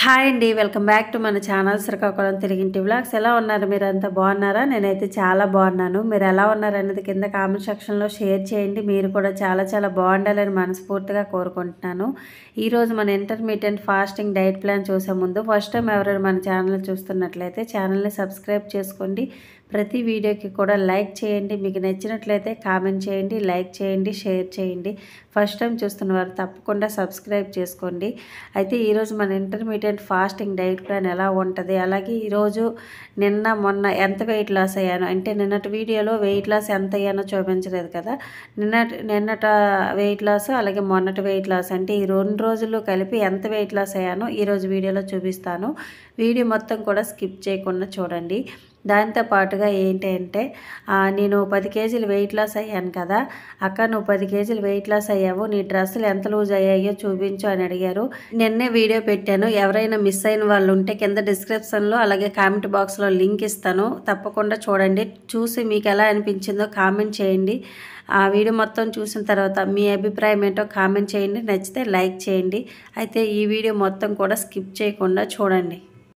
hi అండి welcome back to మన channel Srikakulam తెలుగింటి వ్లాగ్స్ ఎలా ఉన్నారు మీరు అంతా బాగున్నారా నేనైతే చాలా బాగున్నాను మీరు ఎలా ఉన్నారు అనేది కింద కామెంట్ సెక్షన్లో షేర్ చేయండి మీరు కూడా చాలా చాలా బాగుండాలని మనస్ఫూర్తిగా కోరుకుంటున్నాను ఈరోజు మన ఇంటర్మీడియట్ ఫాస్టింగ్ డైట్ ప్లాన్ చూసే ముందు ఫస్ట్ టైం ఎవరైనా మన ఛానల్ చూస్తున్నట్లయితే ఛానల్ని సబ్స్క్రైబ్ చేసుకోండి ప్రతి వీడియోకి కూడా లైక్ చేయండి మీకు నచ్చినట్లయితే కామెంట్ చేయండి లైక్ చేయండి షేర్ చేయండి ఫస్ట్ టైం చూస్తున్న వారు తప్పకుండా సబ్స్క్రైబ్ చేసుకోండి అయితే ఈరోజు మన ఇంటర్మీడియట్ ఫాస్టింగ్ డైట్ ప్లాన్ ఎలా ఉంటుంది అలాగే ఈరోజు నిన్న మొన్న ఎంత వెయిట్ లాస్ అయ్యాను అంటే నిన్నటి వీడియోలో వెయిట్ లాస్ ఎంత అయ్యానో చూపించలేదు కదా నిన్నటి నిన్నట వెయిట్ లాస్ అలాగే మొన్నటి వెయిట్ లాస్ అంటే ఈ రెండు రోజులు కలిపి ఎంత వెయిట్ లాస్ అయ్యానో ఈరోజు వీడియోలో చూపిస్తాను వీడియో మొత్తం కూడా స్కిప్ చేయకుండా చూడండి దాంతో పాటుగా ఏంటి అంటే ఆ, నేను పది కేజీలు వెయిట్ లాస్ అయ్యాను కదా అక్క నువ్వు పది కేజీలు వెయిట్ లాస్ అయ్యావు నీ డ్రెస్సులు ఎంత లూజ్ అయ్యాయో చూపించు అని అడిగారు నిన్నే వీడియో పెట్టాను ఎవరైనా మిస్ అయిన వాళ్ళు ఉంటే కింద డిస్క్రిప్షన్లో అలాగే కామెంట్ బాక్స్లో లింక్ ఇస్తాను తప్పకుండా చూడండి చూసి మీకు ఎలా అనిపించిందో కామెంట్ చేయండి ఆ వీడియో మొత్తం చూసిన తర్వాత మీ అభిప్రాయం ఏంటో కామెంట్ చేయండి నచ్చితే లైక్ చేయండి అయితే ఈ వీడియో మొత్తం కూడా స్కిప్ చేయకుండా చూడండి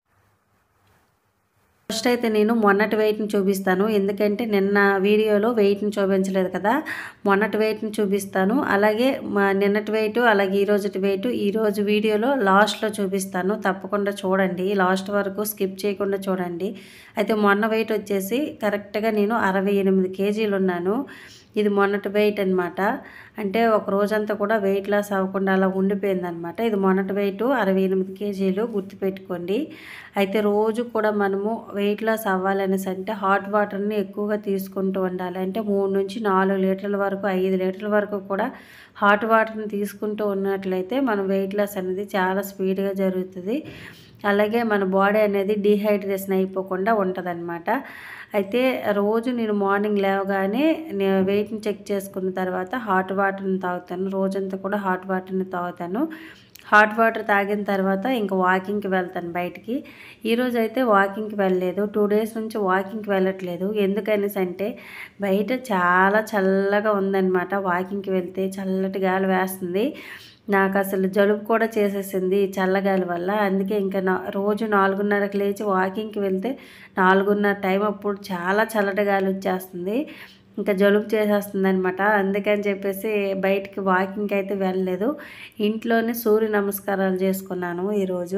ఫస్ట్ అయితే నేను మొన్నటి వెయిట్ని చూపిస్తాను ఎందుకంటే నిన్న వీడియోలో వెయిట్ని చూపించలేదు కదా మొన్నటి వెయిట్ని చూపిస్తాను అలాగే మా నిన్నటి వెయిట్ అలాగే ఈ రోజుటి వెయిట్ ఈ రోజు వీడియోలో లాస్ట్లో చూపిస్తాను తప్పకుండా చూడండి లాస్ట్ వరకు స్కిప్ చేయకుండా చూడండి అయితే మొన్న వెయిట్ వచ్చేసి కరెక్ట్గా నేను అరవై ఎనిమిది కేజీలు ఉన్నాను ఇది మొన్నటి వెయిట్ అనమాట అంటే ఒక రోజంతా కూడా వెయిట్ లాస్ అవ్వకుండా అలా ఉండిపోయింది అనమాట ఇది మొన్నటి వెయిట్ అరవై ఎనిమిది కేజీలు గుర్తుపెట్టుకోండి అయితే రోజు కూడా మనము వెయిట్ లాస్ అవ్వాలనేసి అంటే హాట్ వాటర్ని ఎక్కువగా తీసుకుంటూ ఉండాలి అంటే మూడు నుంచి నాలుగు లీటర్ల వరకు ఐదు లీటర్ల వరకు కూడా హాట్ వాటర్ని తీసుకుంటూ ఉన్నట్లయితే మనం వెయిట్ లాస్ అనేది చాలా స్పీడ్గా జరుగుతుంది అలాగే మన బాడీ అనేది డీహైడ్రేషన్ అయిపోకుండా ఉంటుందన్నమాట అయితే రోజు నేను మార్నింగ్ లేవగానే నేను వెయిట్ని చెక్ చేసుకున్న తర్వాత హాట్ వాటర్ని తాగుతాను రోజంతా కూడా హాట్ వాటర్ని తాగుతాను హాట్ వాటర్ తాగిన తర్వాత ఇంకా వాకింగ్కి వెళ్తాను బయటికి ఈరోజు అయితే వాకింగ్కి వెళ్ళలేదు టూ డేస్ నుంచి వాకింగ్కి వెళ్ళట్లేదు ఎందుకనేసి అంటే బయట చాలా చల్లగా ఉందన్నమాట వాకింగ్కి వెళ్తే చల్లటి గాలి వేస్తుంది నాకు అసలు జలుబు కూడా చేసేసింది ఈ చల్లగాలి వల్ల అందుకే ఇంకా నా రోజు నాలుగున్నరకు లేచి వాకింగ్కి వెళ్తే నాలుగున్నర టైం అప్పుడు చాలా చల్లటి గాలి వచ్చేస్తుంది ఇంకా జలుబు చేసేస్తుంది అనమాట అందుకని చెప్పేసి బయటికి వాకింగ్కి అయితే వెళ్ళలేదు ఇంట్లోనే సూర్య నమస్కారాలు చేసుకున్నాను ఈరోజు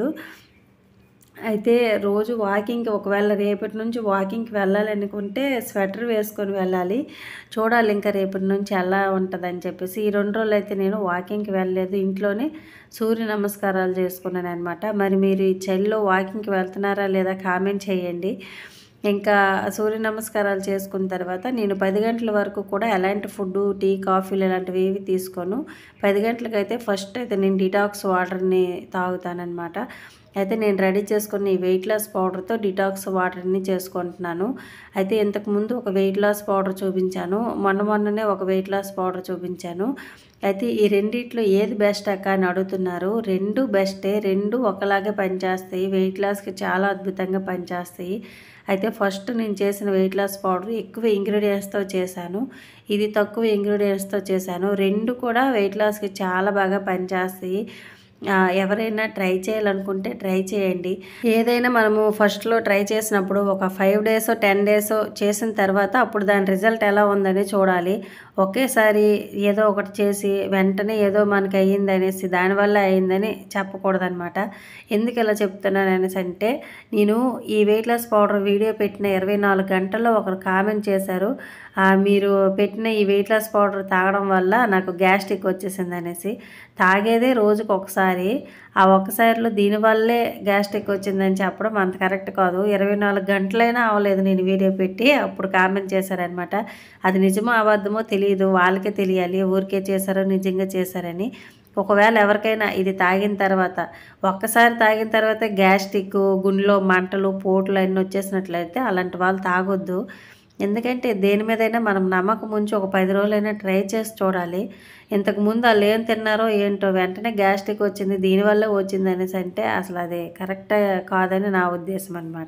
అయితే రోజు వాకింగ్కి ఒకవేళ రేపటి నుంచి వాకింగ్కి వెళ్ళాలనుకుంటే స్వెటర్ వేసుకొని వెళ్ళాలి చూడాలి ఇంకా రేపటి నుంచి ఎలా ఉంటుందని చెప్పేసి ఈ రెండు రోజులు అయితే నేను వాకింగ్కి వెళ్ళలేదు ఇంట్లోనే సూర్య నమస్కారాలు చేసుకున్నాను అనమాట మరి మీరు ఈ చలిలో వాకింగ్కి వెళ్తున్నారా లేదా కామెంట్ చేయండి ఇంకా సూర్య నమస్కారాలు చేసుకున్న తర్వాత నేను పది గంటల వరకు కూడా ఎలాంటి ఫుడ్ టీ కాఫీలు ఇలాంటివి ఏవి తీసుకోను పది గంటలకైతే ఫస్ట్ అయితే నేను డిటాక్స్ వాటర్ని తాగుతానమాట అయితే నేను రెడీ చేసుకున్న ఈ వెయిట్ లాస్ పౌడర్తో డిటాక్స్ వాటర్ని చేసుకుంటున్నాను అయితే ఇంతకుముందు ఒక వెయిట్ లాస్ పౌడర్ చూపించాను మొన్న మొన్ననే ఒక వెయిట్ లాస్ పౌడర్ చూపించాను అయితే ఈ రెండిట్లో ఏది బెస్ట్ అక్క అని అడుగుతున్నారు రెండు బెస్టే రెండు ఒకలాగే పనిచేస్తాయి వెయిట్ లాస్కి చాలా అద్భుతంగా పనిచేస్తాయి అయితే ఫస్ట్ నేను చేసిన వెయిట్ లాస్ పౌడర్ ఎక్కువ ఇంగ్రీడియంట్స్తో చేశాను ఇది తక్కువ ఇంగ్రీడియంట్స్తో చేశాను రెండు కూడా వెయిట్ లాస్కి చాలా బాగా పనిచేస్తాయి ఆ, ఎవరైనా ట్రై చేయాలనుకుంటే ట్రై చేయండి ఏదైనా మనము ఫస్ట్లో ట్రై చేసినప్పుడు ఒక ఫైవ్ డేస్ టెన్ డేస్ చేసిన తర్వాత అప్పుడు దాని రిజల్ట్ ఎలా ఉందని చూడాలి ఒకేసారి ఏదో ఒకటి చేసి వెంటనే ఏదో మనకి అయ్యింది అనేసి దానివల్ల అయిందని చెప్పకూడదనమాట ఎందుకు ఇలా చెప్తున్నాను అనేసి అంటే నేను ఈ వెయిట్ లాస్ పౌడర్ వీడియో పెట్టిన ఇరవై నాలుగు గంటల్లో ఒకరు కామెంట్ చేశారు ఆ, మీరు పెట్టిన ఈ వెయిట్ లాస్ పౌడర్ తాగడం వల్ల నాకు గ్యాస్ట్రిక్ వచ్చేసింది అనేసి తాగేదే రోజుకు ఒకసారి ఆ ఒక్కసారిలో దీనివల్లే గ్యాస్ట్రిక్ వచ్చిందని చెప్పడం అంత కరెక్ట్ కాదు ఇరవై నాలుగు గంటలైనా అవ్వలేదు నేను వీడియో పెట్టి అప్పుడు కామెంట్ చేశారనమాట అది నిజమో అబద్ధమో తెలియదు వాళ్ళకే తెలియాలి ఊరికే చేశారో నిజంగా చేశారని ఒకవేళ ఎవరికైనా ఇది తాగిన తర్వాత ఒక్కసారి తాగిన తర్వాత గ్యాస్ట్రిక్ గుండెలో మంటలు పోట్లు అన్నీ వచ్చేసినట్లయితే అలాంటి వాళ్ళు తాగొద్దు ఎందుకంటే దేని మీదైనా మనం నమ్మకం ఉంచి ఒక పది రోజులైనా ట్రై చేసి చూడాలి ఇంతకు ముందు వాళ్ళు ఏం తిన్నారో ఏంటో వెంటనే గ్యాస్ట్రిక్ వచ్చింది దీనివల్ల వచ్చింది అనేసి అంటే అసలు అది కరెక్ట్ కాదని నా ఉద్దేశం అనమాట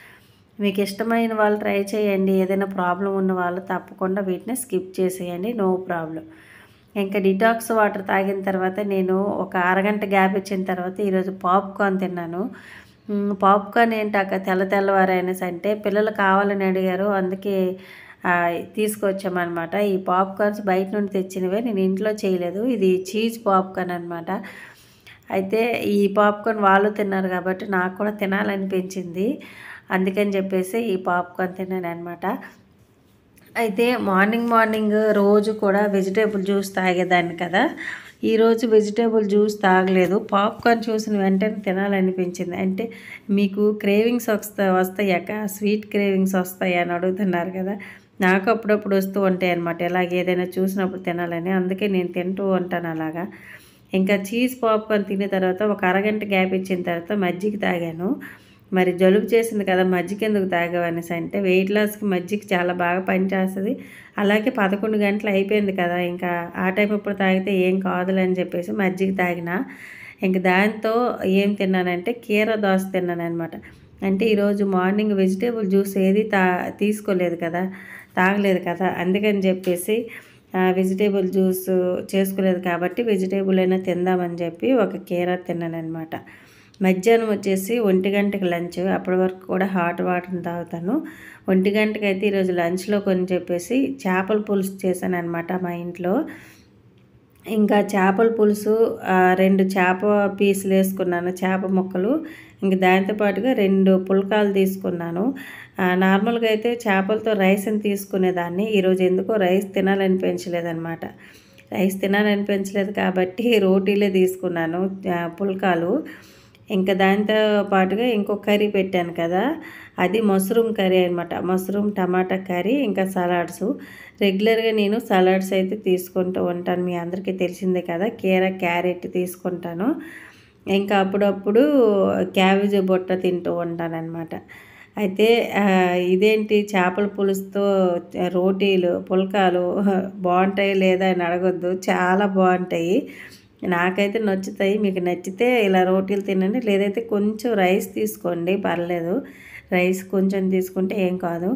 మీకు ఇష్టమైన వాళ్ళు ట్రై చేయండి ఏదైనా ప్రాబ్లం ఉన్న వాళ్ళు తప్పకుండా వీటిని స్కిప్ చేసేయండి నో ప్రాబ్లం ఇంకా డిటాక్స్ వాటర్ తాగిన తర్వాత నేను ఒక అరగంట గ్యాప్ ఇచ్చిన తర్వాత ఈరోజు పాప్కార్న్ తిన్నాను మ్, పాప్కార్న్ ఏంటాక తెల్ల తెల్లవారైనస్ అంటే పిల్లలు కావాలని అడిగారు అందుకే ఆ, తీసుకొచ్చామన్నమాట ఈ పాప్కార్న్స్ బయట నుండి తెచ్చినవే నేను ఇంట్లో చేయలేదు ఇది చీజ్ పాప్కార్న్ అనమాట అయితే ఈ పాప్కార్న్ వాళ్ళు తిన్నారు కాబట్టి నాకు కూడా తినాలనిపించింది అందుకని చెప్పేసి ఈ పాప్కార్న్ తిన్నాను అనమాట అయితే మార్నింగ్ మార్నింగ్ రోజు కూడా వెజిటేబుల్ జ్యూస్ తాగేదాన్ని కదా ఈరోజు వెజిటేబుల్ జ్యూస్ తాగలేదు పాప్కార్న్ చూసిన వెంటనే తినాలనిపించింది అంటే మీకు క్రేవింగ్స్ వస్తా వస్తాయాక స్వీట్ క్రేవింగ్స్ వస్తాయా అని అడుగుతున్నారు కదా నాకు అప్పుడప్పుడు వస్తూ ఉంటాయి అనమాట ఇలాగ ఏదైనా చూసినప్పుడు తినాలని అందుకే నేను తింటూ ఉంటాను అలాగా ఇంకా చీజ్ పాప్కార్న్ తిన్న తర్వాత ఒక అరగంట గ్యాప్ ఇచ్చిన తర్వాత మజ్జిగ తాగాను మరి జలుబు చేసింది కదా మజ్జిగ ఎందుకు తాగావనేసి అంటే వెయిట్ లాస్కి మజ్జిగ చాలా బాగా పనిచేస్తుంది అలాగే పదకొండు గంటలు అయిపోయింది కదా ఇంకా ఆ టైం ఇప్పుడు తాగితే ఏం కాదులే అని చెప్పేసి మజ్జిగ తాగిన ఇంక దాంతో ఏం తిన్నానంటే కీర దోశ తిన్నాను అనమాట అంటే ఈరోజు మార్నింగ్ వెజిటేబుల్ జ్యూస్ ఏది తా తీసుకోలేదు కదా తాగలేదు కదా అందుకని చెప్పేసి వెజిటేబుల్ జ్యూస్ చేసుకోలేదు కాబట్టి వెజిటేబుల్ అయినా తిందామని చెప్పి ఒక కీర తిన్నాను అనమాట మధ్యాహ్నం వచ్చేసి ఒంటి గంటకి లంచ్ అప్పటి వరకు కూడా హాట్ వాటర్ని తాగుతాను ఒంటి గంటకి అయితే ఈరోజు లంచ్లో కొని చెప్పేసి చేపల పులుసు చేశాను అనమాట మా ఇంట్లో ఇంకా చేపల పులుసు ఆ, రెండు చేప పీసులు వేసుకున్నాను చేప ముక్కలు ఇంక దాంతో పాటుగా రెండు పుల్కాలు తీసుకున్నాను ఆ, నార్మల్గా అయితే చేపలతో రైస్ని తీసుకునేదాన్ని ఈరోజు ఎందుకో రైస్ తినాలనిపించలేదన్నమాట రైస్ తినాలనిపించలేదు కాబట్టి రోటీలే తీసుకున్నాను ఆ, పుల్కాలు ఇంకా దాంతో పాటుగా ఇంకో కర్రీ పెట్టాను కదా అది మష్రూమ్ కర్రీ అనమాట మష్రూమ్ టమాటా కర్రీ ఇంకా సలాడ్స్ రెగ్యులర్గా నేను సలాడ్స్ అయితే తీసుకుంటూ ఉంటాను మీ అందరికీ తెలిసిందే కదా కీర క్యారెట్ తీసుకుంటాను ఇంకా అప్పుడప్పుడు క్యాబేజీ బొట్ట తింటూ ఉంటాను అనమాట అయితే ఆ, ఇదేంటి చేపల పులుసుతో రోటీలు పుల్కాలు బాగుంటాయి లేదా అని అడగొద్దు చాలా బాగుంటాయి నాకైతే నచ్చుతాయి మీకు నచ్చితే ఇలా రోటీలు తినండి లేదైతే కొంచెం రైస్ తీసుకోండి పర్లేదు రైస్ కొంచెం తీసుకుంటే ఏం కాదు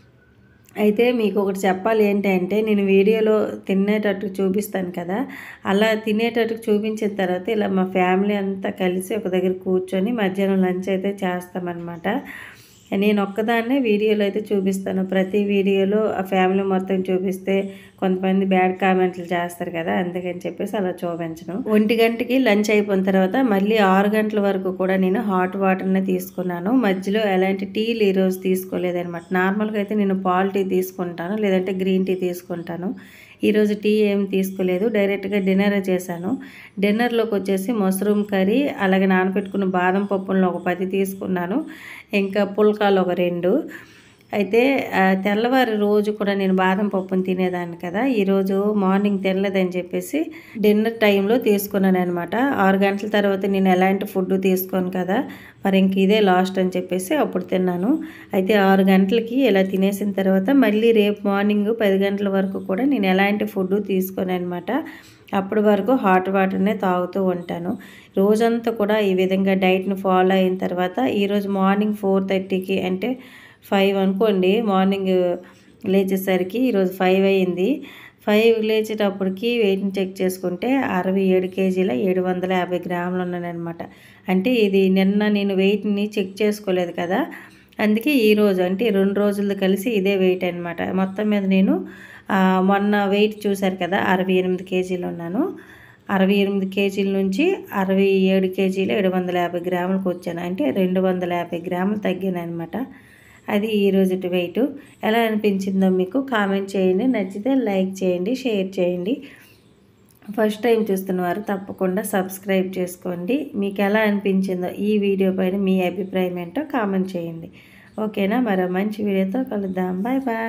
అయితే మీకు ఒకటి చెప్పాలి ఏంటంటే నేను వీడియోలో తినేటట్టు చూపిస్తాను కదా అలా తినేటట్టు చూపించిన తర్వాత ఇలా మా ఫ్యామిలీ అంతా కలిసి ఒక దగ్గర కూర్చొని మధ్యాహ్నం లంచ్ అయితే చేస్తామన్నమాట నేను ఒక్కదాన్నే వీడియోలో అయితే చూపిస్తాను ప్రతి వీడియోలో ఆ ఫ్యామిలీ మొత్తం చూపిస్తే కొంతమంది బ్యాడ్ కామెంట్లు చేస్తారు కదా అందుకని చెప్పేసి అలా చూపించను ఒంటి గంటకి లంచ్ అయిపోయిన తర్వాత మళ్ళీ ఆరు గంటల వరకు కూడా నేను హాట్ వాటర్ని తీసుకున్నాను మధ్యలో ఎలాంటి టీలు ఈరోజు తీసుకోలేదనమాట నార్మల్గా అయితే నేను పాల్ టీ తీసుకుంటాను లేదంటే గ్రీన్ టీ తీసుకుంటాను ఈరోజు టీ ఏం తీసుకోలేదు డైరెక్ట్గా డిన్నర్ చేశాను డిన్నర్లోకి వచ్చేసి మష్రూమ్ కర్రీ అలాగే నానబెట్టుకున్న బాదం పప్పులను ఒక పది తీసుకున్నాను ఇంకా పుల్కాలు ఒక రెండు అయితే ఆ, తెల్లవారి రోజు కూడా నేను బాదం పప్పును తినేదాన్ని కదా ఈరోజు మార్నింగ్ తినలేదని చెప్పేసి డిన్నర్ టైంలో తీసుకున్నాను అనమాట ఆరు గంటల తర్వాత నేను ఎలాంటి ఫుడ్ తీసుకోను కదా మరి ఇంక ఇదే లాస్ట్ అని చెప్పేసి అప్పుడు తిన్నాను అయితే ఆరు గంటలకి ఇలా తినేసిన తర్వాత మళ్ళీ రేపు మార్నింగ్ పది గంటల వరకు కూడా నేను ఎలాంటి ఫుడ్ తీసుకోను అనమాట అప్పటి వరకు హాట్ వాటర్నే తాగుతూ ఉంటాను రోజంతా కూడా ఈ విధంగా డైట్ని ఫాలో అయిన తర్వాత ఈరోజు మార్నింగ్ ఫోర్ థర్టీకి అంటే ఫైవ్ అనుకోండి మార్నింగ్ లేచేసరికి ఈరోజు ఫైవ్ అయ్యింది ఫైవ్ లేచేటప్పటికి వెయిట్ని చెక్ చేసుకుంటే అరవై ఏడు కేజీల ఏడు వందల యాభై గ్రాములు ఉన్నానమాట అంటే ఇది నిన్న నేను వెయిట్ని చెక్ చేసుకోలేదు కదా అందుకే ఈ రోజు అంటే ఈ రెండు రోజులు కలిసి ఇదే వెయిట్ అనమాట మొత్తం మీద నేను ఆ, మొన్న వెయిట్ చూశారు కదా అరవై ఎనిమిది కేజీలు ఉన్నాను అరవై ఎనిమిది కేజీల నుంచి అరవై ఏడు కేజీలు ఏడు వందల యాభై గ్రాములకు వచ్చాను అంటే రెండు వందల యాభై గ్రాములు తగ్గాను అనమాట అది ఈ రోజుటి వెయిట్ ఎలా అనిపించిందో మీకు కామెంట్ చేయండి నచ్చితే లైక్ చేయండి షేర్ చేయండి ఫస్ట్ టైం చూస్తున్న వారు తప్పకుండా సబ్స్క్రైబ్ చేసుకోండి మీకు ఎలా అనిపించిందో ఈ వీడియో పైన మీ అభిప్రాయం ఏంటో కామెంట్ చేయండి ఓకేనా మరో మంచి వీడియోతో కలుద్దాం బాయ్ బాయ్